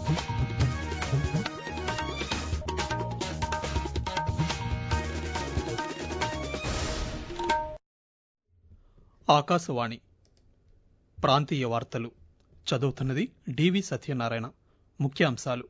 ఆకాశవాణి ప్రాంతీయ వార్తలు చదువుతున్నది డివి సత్యనారాయణ ముఖ్యాంశాలు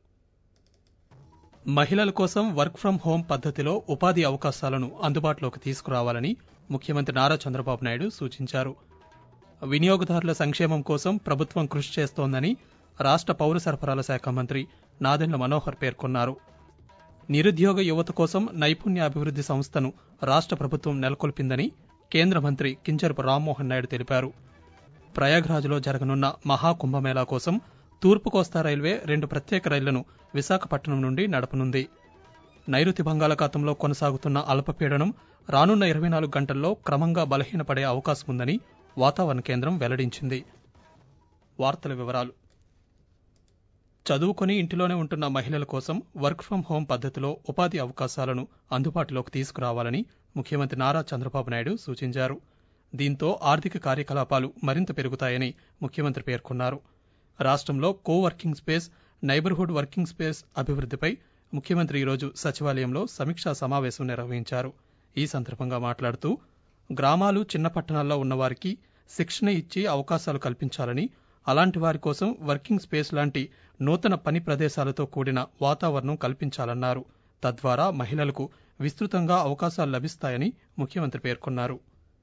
మహిళల కోసం వర్క్ ఫ్రం హోం పద్దతిలో ఉపాధి అవకాశాలను అందుబాటులోకి తీసుకురావాలని ముఖ్యమంత్రి నారా చంద్రబాబు నాయుడు సూచించారు వినియోగదారుల సంక్షేమం కోసం ప్రభుత్వం కృషి చేస్తోందని రాష్ట పౌర సరఫరాల శాఖ మంత్రి నాదెండ్ల మనోహర్ పేర్కొన్నారు నిరుద్యోగ యువత కోసం నైపుణ్యాభివృద్ది సంస్థను రాష్ట ప్రభుత్వం నెలకొల్పిందని కేంద్ర మంత్రి కింజరపు రామ్మోహన్ నాయుడు తెలిపారు ప్రయాగ్రాజ్లో జరగనున్న మహాకుంభమేళా కోసం తూర్పు కోస్తా రైల్వే రెండు ప్రత్యేక రైళ్లను విశాఖపట్నం నుండి నడపనుంది నైరుతి బంగాళాఖాతంలో కొనసాగుతున్న అల్పపీడనం రానున్న ఇరవై నాలుగు గంటల్లో క్రమంగా బలహీనపడే అవకాశం ఉందని వాతావరణ కేంద్రం వెల్లడించింది వార్తల వివరాలు చదువుకొని ఇంటిలోనే ఉంటున్న మహిళల కోసం వర్క్ ఫ్రం హోం పద్దతిలో ఉపాధి అవకాశాలను అందుబాటులోకి తీసుకురావాలని ముఖ్యమంత్రి నారా చంద్రబాబు నాయుడు సూచించారు దీంతో ఆర్థిక కార్యకలాపాలు మరింత పెరుగుతాయని ముఖ్యమంత్రి పేర్కొన్నారు రాష్టంలో co working space neighbourhood working space అభివృద్దిపై ముఖ్యమంత్రి ఈరోజు సచివాలయంలో సమీక్షా సమావేశం నిర్వహించారు ఈ సందర్భంగా మాట్లాడుతూ గ్రామాలు చిన్న పట్టణాల్లో ఉన్నవారికి శిక్షణ ఇచ్చి అవకాశాలు కల్పించాలని అలాంటి వారి కోసం వర్కింగ్ స్పేస్ లాంటి నూతన పని ప్రదేశాలతో కూడిన వాతావరణం కల్పించాలన్నారు తద్వారా మహిళలకు విస్తృతంగా అవకాశాలు లభిస్తాయని ముఖ్యమంత్రి పేర్కొన్నారు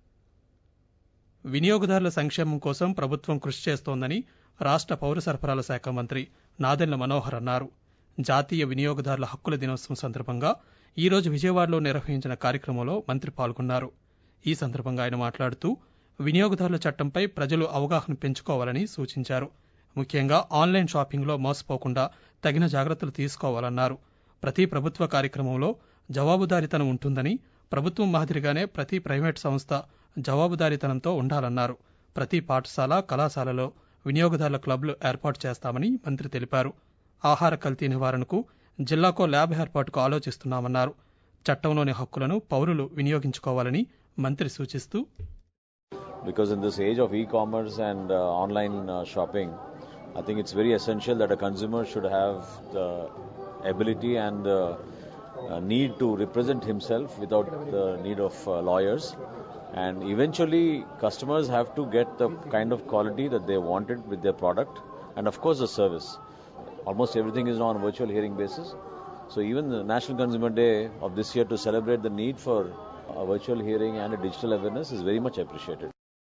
వినియోగదారుల సంక్షేమం కోసం ప్రభుత్వం కృషి చేస్తోందని రాష్ట పౌర సరఫరాల శాఖ మంత్రి నాదెండ్ల మనోహర్ అన్నారు జాతీయ వినియోగదారుల హక్కుల దినోత్సవం సందర్భంగా ఈ రోజు విజయవాడలో నిర్వహించిన కార్యక్రమంలో మంత్రి పాల్గొన్నారు ఈ సందర్భంగా ఆయన మాట్లాడుతూ వినియోగదారుల చట్టంపై ప్రజలు అవగాహన పెంచుకోవాలని సూచించారు ముఖ్యంగా ఆన్లైన్ షాపింగ్లో మోసపోకుండా తగిన జాగ్రత్తలు తీసుకోవాలన్నారు ప్రతి ప్రభుత్వ కార్యక్రమంలో జవాబుదారీతనం ఉంటుందని ప్రభుత్వం మాదిరిగానే ప్రతి ప్రైవేట్ సంస్థ జవాబుదారీతనంతో ఉండాలన్నారు ప్రతి పాఠశాల కళాశాలలో వినియోగదారుల క్లబ్లు ఏర్పాటు చేస్తామని మంత్రి తెలిపారు ఆహార కల్తీ నివారణకు జిల్లాకో ల్యాబ్ ఏర్పాటుకు ఆలోచిస్తున్నామన్నారు చట్టంలోని హక్కులను పౌరులు వినియోగించుకోవాలని మంత్రి సూచిస్తూ because in this age of e-commerce and uh, online uh, shopping, I think it's very essential that a consumer should have the ability and the uh, need to represent himself without the need of uh, lawyers. And eventually, customers have to get the kind of quality that they wanted with their product, and of course, the service. Almost everything is on virtual hearing basis. So even the National Consumer Day of this year to celebrate the need for a virtual hearing and a digital awareness is very much appreciated.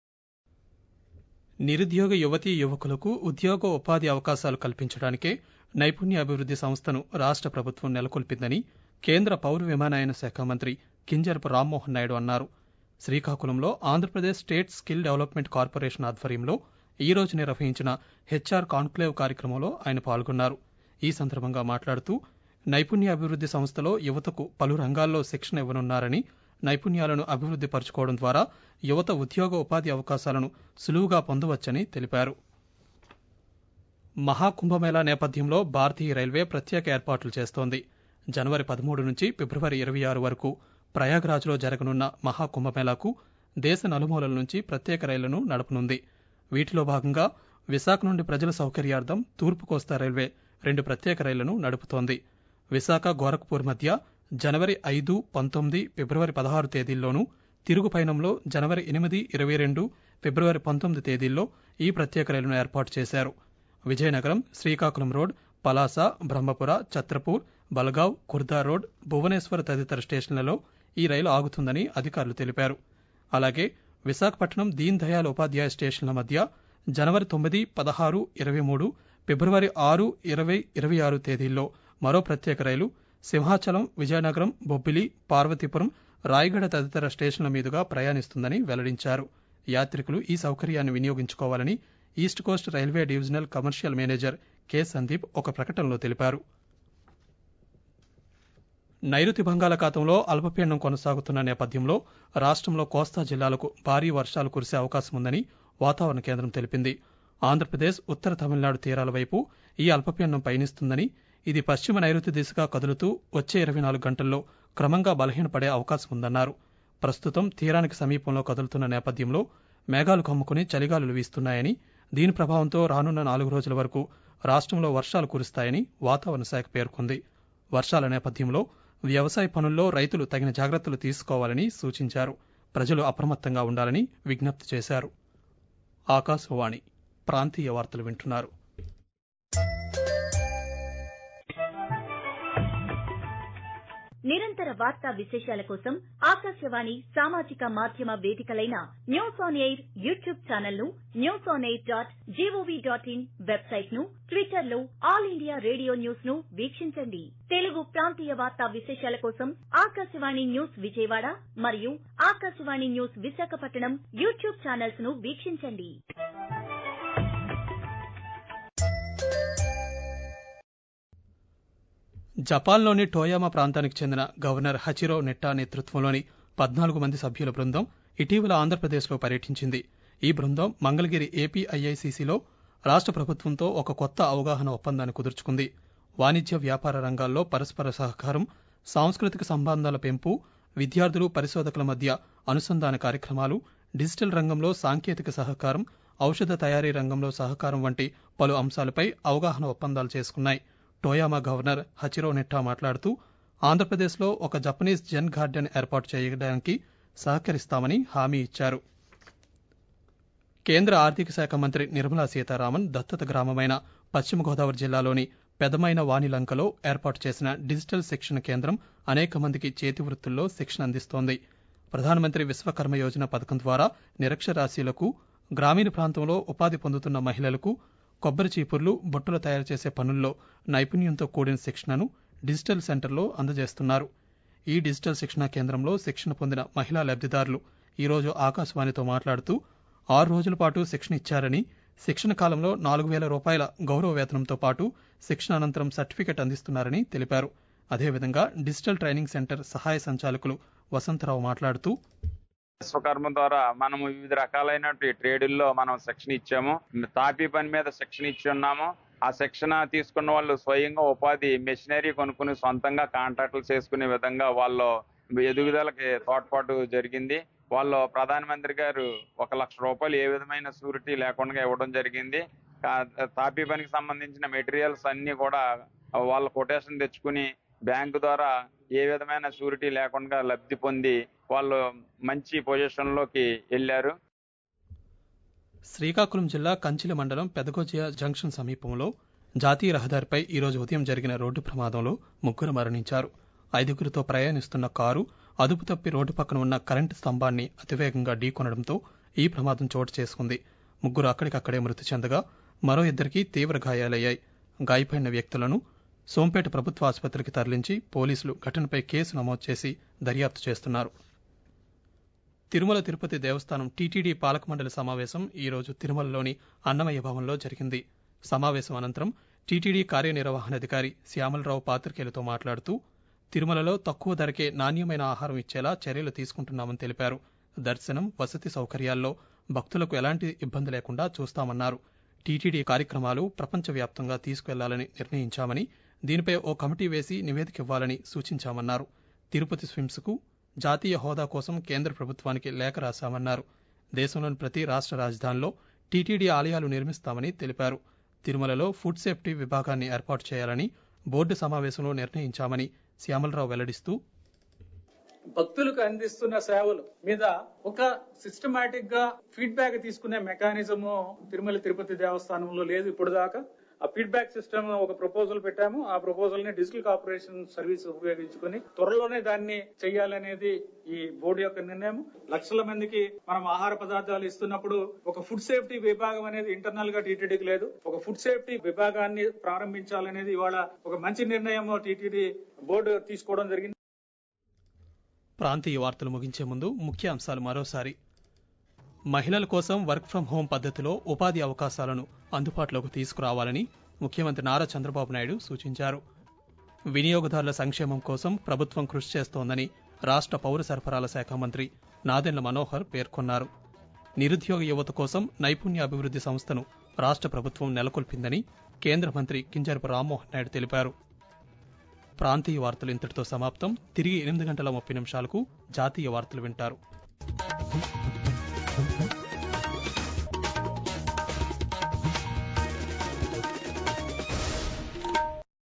నిరుద్యోగ యువతీ యువకులకు ఉద్యోగ ఉపాధి అవకాశాలు కల్పించడానికే నైపుణ్యాభివృద్ది సంస్థను రాష్ట ప్రభుత్వం నెలకొల్పిందని కేంద్ర పౌర విమానయాన శాఖ మంత్రి కింజరపు రామ్మోహన్ నాయుడు అన్నారు శ్రీకాకుళంలో Andhra Pradesh state skill development corporation ఆధ్వర్యంలో ఈ రోజు నిర్వహించిన హెచ్ఆర్ కాన్క్లేవ్ కార్యక్రమంలో ఆయన పాల్గొన్నారు ఈ సందర్భంగా మాట్లాడుతూ నైపుణ్యాభివృద్ది సంస్థలో యువతకు పలు రంగాల్లో శిక్షణ ఇవ్వనున్నారని నైపుణ్యాలను అభివృద్ది పరచుకోవడం ద్వారా యువత ఉద్యోగ ఉపాధి అవకాశాలను సులువుగా పొందవచ్చని తెలిపారు మహాకుంభమేళా నేపథ్యంలో భారతీయ రైల్వే ప్రత్యేక ఏర్పాట్లు చేస్తోంది జనవరి పదమూడు నుంచి ఫిబ్రవరి ఇరవై ఆరు వరకు ప్రయాగ్రాజ్లో జరగనున్న మహాకుంభమేళాకు దేశ నలుమూలల నుంచి ప్రత్యేక రైళ్లను నడపనుంది వీటిలో భాగంగా విశాఖ నుండి ప్రజల సౌకర్యార్థం తూర్పు కోస్తా రైల్వే రెండు ప్రత్యేక రైళ్లను నడుపుతోంది విశాఖ గోరఖ్పూర్ మధ్య జనవరి ఐదు పంతొమ్మిది ఫిబ్రవరి పదహారు తేదీల్లోనూ తిరుగు పయనంలో జనవరి ఎనిమిది ఇరవై రెండు ఫిబ్రవరి పంతొమ్మిది తేదీల్లో ఈ ప్రత్యేక రైలును ఏర్పాటు చేశారు విజయనగరం శ్రీకాకుళం రోడ్ పలాస బ్రహ్మపుర ఛత్రపూర్ బలగావ్ కుర్దా రోడ్ భువనేశ్వర్ తదితర స్టేషన్లలో ఈ రైలు ఆగుతుందని అధికారులు తెలిపారు అలాగే విశాఖపట్నం దీన్ దయాళ్ ఉపాధ్యాయ స్టేషన్ల మధ్య జనవరి తొమ్మిది పదహారు ఇరవై మూడు ఫిబ్రవరి ఆరు ఇరవై ఇరవై ఆరు తేదీల్లో మరో ప్రత్యేక రైలు సింహాచలం విజయనగరం బొబ్బిలి పార్వతీపురం రాయగడ తదితర స్టేషన్ల మీదుగా ప్రయాణిస్తుందని వెల్లడించారు యాత్రికులు ఈ సౌకర్యాన్ని వినియోగించుకోవాలని east coast railway divisional commercial manager K Sandeep ఒక ప్రకటనలో తెలిపారు నైరుతి బంగాళాఖాతంలో అల్పపీడనం కొనసాగుతున్న నేపథ్యంలో రాష్ట్రంలో కోస్తా జిల్లాలకు భారీ వర్షాలు కురిసే అవకాశం ఉందని వాతావరణ కేంద్రం తెలిపింది ఆంధ్రప్రదేశ్ ఉత్తర తమిళనాడు తీరాల వైపు ఈ అల్పపీడనం పయనిస్తుందని ఇది పశ్చిమ నైరుతి దిశగా కదులుతూ వచ్చే ఇరవై నాలుగు గంటల్లో క్రమంగా బలహీనపడే అవకాశం ఉందన్నారు ప్రస్తుతం తీరానికి సమీపంలో కదులుతున్న నేపథ్యంలో మేఘాలు కమ్ముకుని చలిగాలులు వీస్తున్నాయని దీని ప్రభావంతో రానున్న నాలుగు రోజుల వరకు రాష్ట్రంలో వర్షాలు కురుస్తాయని వాతావరణ శాఖ పేర్కొంది వర్షాల నేపథ్యంలో వ్యవసాయ పనుల్లో రైతులు తగిన జాగ్రత్తలు తీసుకోవాలని సూచించారు ప్రజలు అప్రమత్తంగా ఉండాలని విజ్ఞప్తి చేశారు ఆకాశవాణి ప్రాంతీయ వార్తలు వింటున్నారు నిరంతర వార్తా విశేషాల కోసం ఆకాశవాణి సామాజిక మాధ్యమ వేదికలైన news on air YouTube channel ను news on air dot gov dot in website ను ట్విట్టర్ లో ఆల్ ఇండియా రేడియో న్యూస్ ను వీక్షించండి తెలుగు ప్రాంతీయ వార్తా విశేషాల కోసం ఆకాశవాణి న్యూస్ విజయవాడ మరియు Akashvani news Visakhapatnam YouTube channels ను వీక్షించండి జపాన్లోని టోయామా ప్రాంతానికి చెందిన గవర్నర్ హచిరో నెట్టా నేతృత్వంలోని పద్నాలుగు మంది సభ్యుల బృందం ఇటీవల ఆంధ్రప్రదేశ్లో పర్యటించింది ఈ బృందం మంగళగిరి ఏపీఐఐసిసిలో రాష్ట్ర ప్రభుత్వంతో ఒక కొత్త అవగాహన ఒప్పందాన్ని కుదుర్చుకుంది వాణిజ్య వ్యాపార రంగాల్లో పరస్పర సహకారం సాంస్కృతిక సంబంధాల పెంపు విద్యార్థులు పరిశోధకుల మధ్య అనుసంధాన కార్యక్రమాలు డిజిటల్ రంగంలో సాంకేతిక సహకారం ఔషధ తయారీ రంగంలో సహకారం వంటి పలు అంశాలపై అవగాహన ఒప్పందాలు చేసుకున్నాయి టోయామా గవర్నర్ హచిరో నెట్టా మాట్లాడుతూ ఆంధ్రప్రదేశ్లో ఒక జపనీస్ జెన్ గార్డెన్ ఏర్పాటు చేయడానికి సహకరిస్తామని హామీ ఇచ్చారు కేంద్ర ఆర్థిక శాఖ మంత్రి నిర్మలా సీతారామన్ దత్తత గ్రామమైన పశ్చిమ గోదావరి జిల్లాలోని పెదమైన వాణిలంకలో ఏర్పాటు చేసిన డిజిటల్ శిక్షణ కేంద్రం అనేక మందికి చేతి వృత్తుల్లో శిక్షణ అందిస్తోంది ప్రధానమంత్రి విశ్వకర్మ యోజన పథకం ద్వారా నిరక్షరాస్యులకు గ్రామీణ ప్రాంతంలో ఉపాధి పొందుతున్న మహిళలకు కొబ్బరి చీపుర్లు బుట్టలు తయారు చేసే పనుల్లో నైపుణ్యంతో కూడిన శిక్షణను డిజిటల్ సెంటర్లో అందజేస్తున్నారు ఈ డిజిటల్ శిక్షణా కేంద్రంలో శిక్షణ పొందిన మహిళా లబ్దిదారులు ఈరోజు ఆకాశవాణితో మాట్లాడుతూ ఆరు రోజుల పాటు శిక్షణ ఇచ్చారని శిక్షణ కాలంలో నాలుగు వేల రూపాయల గౌరవ వేతనంతో పాటు శిక్షణ అనంతరం సర్టిఫికెట్ అందిస్తున్నారని తెలిపారు అదేవిధంగా డిజిటల్ ట్రైనింగ్ సెంటర్ సహాయ సంచాలకులు వసంతరావు మాట్లాడుతూ విశ్వకర్మ ద్వారా మనము వివిధ రకాలైన ట్రేడుల్లో మనం శిక్షణ ఇచ్చాము తాపీ పని మీద శిక్షణ ఇచ్చి ఉన్నాము ఆ శిక్షణ తీసుకున్న వాళ్ళు స్వయంగా ఉపాధి మెషినరీ కొనుక్కుని సొంతంగా కాంట్రాక్టులు చేసుకునే విధంగా వాళ్ళు ఎదుగుదలకి తోడ్పాటు జరిగింది వాళ్ళు ప్రధానమంత్రి గారు ఒక లక్ష రూపాయలు ఏ విధమైన సూరిటీ లేకుండా ఇవ్వడం జరిగింది తాపీ పనికి సంబంధించిన మెటీరియల్స్ అన్ని కూడా వాళ్ళ కొటేషన్ తెచ్చుకుని బ్యాంకు ద్వారా ఏ విధమైన షూరిటీ లేకుండా లబ్ధి పొంది వాళ్ళు మంచి పొజిషన్ లోకి వెళ్లారు శ్రీకాకుళం జిల్లా కంచిలి మండలం పెదగోజియా జంక్షన్ సమీపంలో జాతీయ రహదారిపై ఈరోజు ఉదయం జరిగిన రోడ్డు ప్రమాదంలో ముగ్గురు మరణించారు ఐదుగురితో ప్రయాణిస్తున్న కారు అదుపు తప్పి రోడ్డు పక్కన ఉన్న కరెంటు స్తంభాన్ని అతివేగంగా ఢీకొనడంతో ఈ ప్రమాదం చోటు చేసుకుంది ముగ్గురు అక్కడికక్కడే మృతి చెందగా మరో ఇద్దరికి తీవ్ర గాయాలయ్యాయి గాయపడిన వ్యక్తులను సోంపేట ప్రభుత్వ ఆసుపత్రికి తరలించి పోలీసులు ఘటనపై కేసు నమోదు చేసి దర్యాప్తు చేస్తున్నారు తిరుమల తిరుపతి దేవస్థానం టీటీడీ పాలక మండలి సమావేశం ఈరోజు తిరుమలలోని అన్నమయ్య భవన్లో జరిగింది సమావేశం అనంతరం టీటీడీ కార్యనిర్వహణాధికారి శ్యామలరావు పాత్రికేయులతో మాట్లాడుతూ తిరుమలలో తక్కువ ధరకే నాణ్యమైన ఆహారం ఇచ్చేలా చర్యలు తీసుకుంటున్నామని తెలిపారు దర్శనం వసతి సౌకర్యాల్లో భక్తులకు ఎలాంటి ఇబ్బంది లేకుండా చూస్తామన్నారు టీటీడీ కార్యక్రమాలు ప్రపంచవ్యాప్తంగా తీసుకువెళ్లాలని నిర్ణయించామని దీనిపై ఓ కమిటీ వేసి నివేదిక ఇవ్వాలని సూచించామన్నారు తిరుపతి స్విమ్స్ కు జాతీయ హోదా కోసం కేంద్ర ప్రభుత్వానికి లేఖ రాశామన్నారు దేశంలోని ప్రతి రాష్ట్ర రాజధానిలో టీటీడీ ఆలయాలు నిర్మిస్తామని తెలిపారు తిరుమలలో ఫుడ్ సేఫ్టీ విభాగాన్ని ఏర్పాటు చేయాలని బోర్డు సమావేశంలో నిర్ణయించామని శ్యామలరావు వెల్లడిస్తూ భక్తులకు అందిస్తున్న సేవలు మీద ఒక సిస్టమాటిక్ గా ఫీడ్బ్యాక్ తీసుకునే మెకానిజం తిరుమల తిరుపతి దేవస్థానంలో లేదు ఇప్పుడు దాకా ఆ ఫీడ్బ్యాక్ సిస్టమ్ ఒక ప్రపోజల్ పెట్టాము ఆ ప్రపోజల్ ని డిజిటల్ కార్పొరేషన్ సర్వీస్ ఉపయోగించుకొని త్వరలోనే దాన్ని చేయాలనేది ఈ బోర్డు యొక్క నిర్ణయం లక్షల మందికి మనం ఆహార పదార్థాలు ఇస్తున్నప్పుడు ఒక ఫుడ్ సేఫ్టీ విభాగం అనేది ఇంటర్నల్ గా టీటీడీకి లేదు ఒక ఫుడ్ సేఫ్టీ విభాగాన్ని ప్రారంభించాలనేది ఇవాళ ఒక మంచి నిర్ణయం టీటీడీ బోర్డు తీసుకోవడం జరిగింది ప్రాంతీయ వార్తలు ముగించే ముందు ముఖ్య అంశాలు మరోసారి మహిళల కోసం వర్క్ ఫ్రం హోం పద్ధతిలో ఉపాధి అవకాశాలను అందుబాటులోకి తీసుకురావాలని ముఖ్యమంత్రి నారా చంద్రబాబు నాయుడు సూచించారు వినియోగదారుల సంక్షేమం కోసం ప్రభుత్వం కృషి చేస్తోందని రాష్ట్ర పౌర సరఫరాల శాఖ మంత్రి నాదెండ్ల మనోహర్ పేర్కొన్నారు నిరుద్యోగ యువత కోసం నైపుణ్యాభివృద్ధి సంస్థను రాష్ట్ర ప్రభుత్వం నెలకొల్పిందని కేంద్ర మంత్రి కింజరపు రామ్మోహన్ నాయుడు తెలిపారు ప్రాంతీయ వార్తలు ఇంతటితో సమాప్తం తిరిగి ఎనిమిది గంటల ముప్పై నిమిషాలకు జాతీయ వార్తలు వింటారు